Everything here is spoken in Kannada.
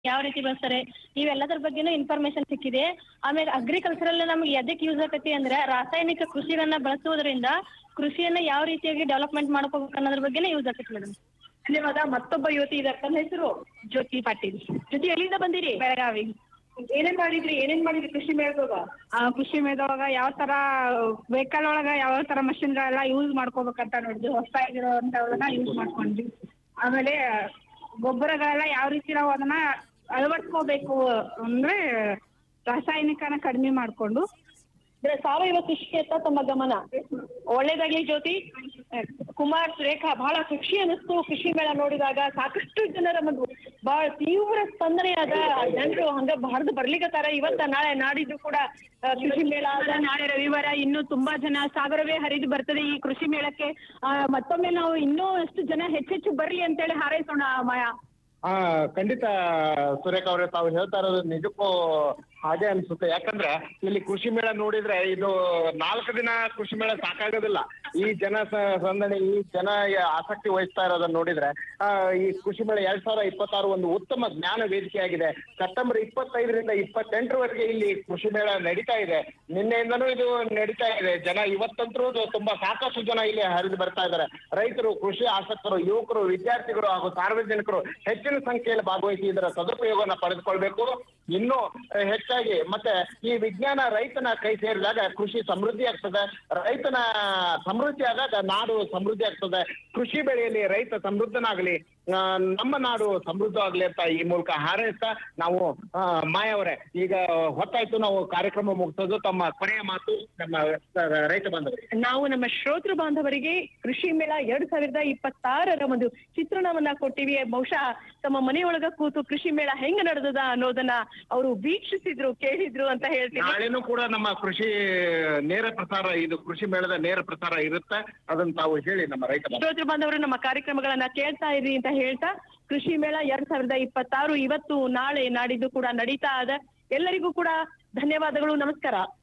ಯಾವ ರೀತಿ ಬೆಳೆಸ್ತಾರೆ ಇವೆಲ್ಲದ್ರ ಬಗ್ಗೆನೂ ಇನ್ಫಾರ್ಮೇಶನ್ ಸಿಕ್ಕಿದೆ ಆಮೇಲೆ ಅಗ್ರಿಕಲ್ಚರಲ್ ನಮ್ಗೆ ಎದಕ್ಕೆ ಯೂಸ್ ಆಗತ್ತೆ ಅಂದ್ರೆ ರಾಸಾಯನಿಕ ಕೃಷಿಗಳನ್ನ ಬಳಸುವುದರಿಂದ ಕೃಷಿಯನ್ನ ಯಾವ ರೀತಿಯಾಗಿ ಡೆವಲಪ್ಮೆಂಟ್ ಮಾಡ್ಕೋಬೇಕು ಅನ್ನೋದ್ರ ಬಗ್ಗೆನೇ ಯೂಸ್ ಆಗತ್ತೆ ಮೇಡಮ್ ಧನ್ಯವಾದ ಮತ್ತೊಬ್ಬ ಯುವತಿ ಇದಾರೆ ತನ್ನ ಹೆಸರು ಜ್ಯೋತಿ ಪಾಟೀಲ್ ಜೊತೆ ಎಲ್ಲಿಂದ ಬಂದಿರಿ ಬೆಳಗಾವಿ ಏನೇನ್ ಮಾಡಿದ್ರಿ ಏನೇನ್ ಮಾಡಿದ್ರಿ ಕೃಷಿ ಮೇಳದಾಗ ಆ, ಕೃಷಿ ಮೇಳದೊಳಗ ಯಾವ ತರ ವೆಹಿಕಲ್ ಒಳಗ ಯಾವ ತರ ಮಷಿನ್ಗಳೆಲ್ಲ ಯೂಸ್ ಮಾಡ್ಕೋಬೇಕಂತ ನೋಡಿದ್ವಿ ಹೊಸದಾಗಿರೋಂಥವನ್ನ ಯೂಸ್ ಮಾಡ್ಕೊಂಡ್ವಿ ಆಮೇಲೆ ಗೊಬ್ಬರಗಳೆಲ್ಲ ಯಾವ ರೀತಿ ನಾವು ಅದನ್ನ ಅಳವಡಿಸ್ಕೋಬೇಕು ಅಂದ್ರೆ ರಾಸಾಯನಿಕನ ಕಡಿಮೆ ಮಾಡ್ಕೊಂಡು ಅಂದ್ರೆ ಸಾವಯವ ಕೃಷಿಯತ್ತ ತಮ್ಮ ಗಮನ ಒಳ್ಳೇದಾಗ್ಲಿ ಜ್ಯೋತಿ ಕುಮಾರ್ ಸುರೇಖಾ ಬಹಳ ಖುಷಿ ಅನಿಸ್ತು ಕೃಷಿ ಮೇಳ ನೋಡಿದಾಗ ಸಾಕಷ್ಟು ಜನರ ಒಂದು ಬಹಳ ತೀವ್ರ ಸ್ಪಂದನೆಯಾದ ಜನರು ಹಂಗ ಬಹಳ ಬರ್ಲಿಕತ್ತಾರ ಇವತ್ತ ನಾಳೆ ನಾಡಿದ್ದು ಕೂಡ ಆ, ಕೃಷಿ ಮೇಳ ಅದ ನಾಳೆ ರವಿವಾರ ಇನ್ನೂ ತುಂಬಾ ಜನ ಸಾಗರವೇ ಹರಿದು ಬರ್ತದೆ ಈ ಕೃಷಿ ಮೇಳಕ್ಕೆ ಆ, ಮತ್ತೊಮ್ಮೆ ನಾವು ಇನ್ನೂ ಅಷ್ಟು ಜನ ಹೆಚ್ಚೆಚ್ಚು ಬರ್ಲಿ ಅಂತೇಳಿ ಹಾರೈಸೋಣ ಮಾಯಾ ಹಾ ಖಂಡಿತ ಸುರೇಖ ಅವರೇ ತಾವು ಹೇಳ್ತಾ ಇರೋದು ನಿಜಕ್ಕೂ ಹಾಗೆ ಅನ್ಸುತ್ತೆ ಯಾಕಂದ್ರೆ ಇಲ್ಲಿ ಕೃಷಿ ಮೇಳ ನೋಡಿದ್ರೆ ಇದು ನಾಲ್ಕು ದಿನ ಕೃಷಿ ಮೇಳ ಸಾಕಾಗೋದಿಲ್ಲ ಈ ಜನ ಸ- ಸಂದಣಿ ಈ ಜನ ಯ- ಆಸಕ್ತಿ ವಹಿಸ್ತಾ ಇರೋದನ್ನ ನೋಡಿದ್ರೆ ಆ, ಈ ಕೃಷಿ ಮೇಳ ಎರಡ್ ಸಾವಿರದ ಇಪ್ಪತ್ತಾರು ಒಂದು ಉತ್ತಮ ಜ್ಞಾನ ವೇದಿಕೆಯಾಗಿದೆ ಸೆಪ್ಟೆಂಬರ್ ಇಪ್ಪತ್ತೈದರಿಂದ ಇಪ್ಪತ್ತೆಂಟರವರೆಗೆ ಇಲ್ಲಿ ಕೃಷಿ ಮೇಳ ನಡೀತಾ ಇದೆ ನಿನ್ನೆಯಿಂದನೂ ಇದು ನಡೀತಾ ಇದೆ ಜನ ಇವತ್ತಂತರೂ ತುಂಬಾ ಸಾಕಷ್ಟು ಜನ ಇಲ್ಲಿ ಹರಿದು ಬರ್ತಾ ಇದ್ದಾರೆ ರೈತರು ಕೃಷಿ ಆಸಕ್ತರು ಯುವಕರು ವಿದ್ಯಾರ್ಥಿಗಳು ಹಾಗೂ ಸಾರ್ವಜನಿಕರು ಹೆಚ್ಚಿನ ಸಂಖ್ಯೆಯಲ್ಲಿ ಭಾಗವಹಿಸಿ ಇದರ ಸದುಪಯೋಗವನ್ನು ಪಡೆದುಕೊಳ್ಬೇಕು ಇನ್ನೂ ಅಹ್, ಹೆಚ್ಚಾಗಿ ಮತ್ತೆ ಈ ವಿಜ್ಞಾನ ರೈತನ ಕೈ ಸೇರಿದಾಗ ಕೃಷಿ ಸಮೃದ್ಧಿ ಆಗ್ತದೆ ರೈತನ ಸಮೃದ್ಧಿ ಆದಾಗ ನಾಡು ಸಮೃದ್ಧಿ ಆಗ್ತದೆ ಕೃಷಿ ಬೆಳೆಯಲ್ಲಿ ರೈತ ಸಮೃದ್ಧನಾಗಲಿ ಆ, ನಮ್ಮ ನಾಡು ಸಮೃದ್ಧ ಆಗ್ಲಿ ಅಂತ ಈ ಮೂಲಕ ಹಾರೈಸ್ತಾ ನಾವು ಆ, ಮಾಯವರೇ ಈಗ ಹೊತ್ತಾಯ್ತು ನಾವು ಕಾರ್ಯಕ್ರಮ ಮುಗಿಸೋದು ತಮ್ಮ ಕೊನೆಯ ಮಾತು ನಮ್ಮ ಆ, ರೈತ ಬಾಂಧವರಿಗೆ ನಾವು ನಮ್ಮ ಶ್ರೋತೃ ಬಾಂಧವರಿಗೆ ಕೃಷಿ ಮೇಳ ಎರಡ್ ಸಾವಿರದ ಇಪ್ಪತ್ತಾರರ ಒಂದು ಚಿತ್ರಣವನ್ನ ಕೊಟ್ಟಿವಿ ಬಹುಶಃ ತಮ್ಮ ಮನೆಯೊಳಗ ಕೂತು ಕೃಷಿ ಮೇಳ ಹೆಂಗ್ ನಡೆದದ ಅನ್ನೋದನ್ನ ಅವರು ವೀಕ್ಷಿಸಿದ್ರು ಕೇಳಿದ್ರು ಅಂತ ಹೇಳ್ತೀನಿ ನಾಳೆನೂ ಕೂಡ ನಮ್ಮ ಕೃಷಿ ನೇರ ಪ್ರಸಾರ ಇದು ಕೃಷಿ ಮೇಳದ ನೇರ ಪ್ರಸಾರ ಇರುತ್ತೆ ಅದನ್ನ ತಾವು ಹೇಳಿ ನಮ್ಮ ರೈತ ಬಾಂಧವರಿಗೆ. ಶ್ರೋತೃ ಬಾಂಧವರು ನಮ್ಮ ಕಾರ್ಯಕ್ರಮಗಳನ್ನ ಕೇಳ್ತಾ ಇರಿ ಅಂತ ಹೇಳ್ತಾ ಕೃಷಿ ಮೇಳ ಎರಡ್ ಸಾವಿರದ ಇಪ್ಪತ್ತಾರು ಇವತ್ತು ನಾಳೆ ನಾಡಿದ್ದು ಕೂಡ ನಡೀತಾ ಇದೆ ಎಲ್ಲರಿಗೂ ಕೂಡ ಧನ್ಯವಾದಗಳು ನಮಸ್ಕಾರ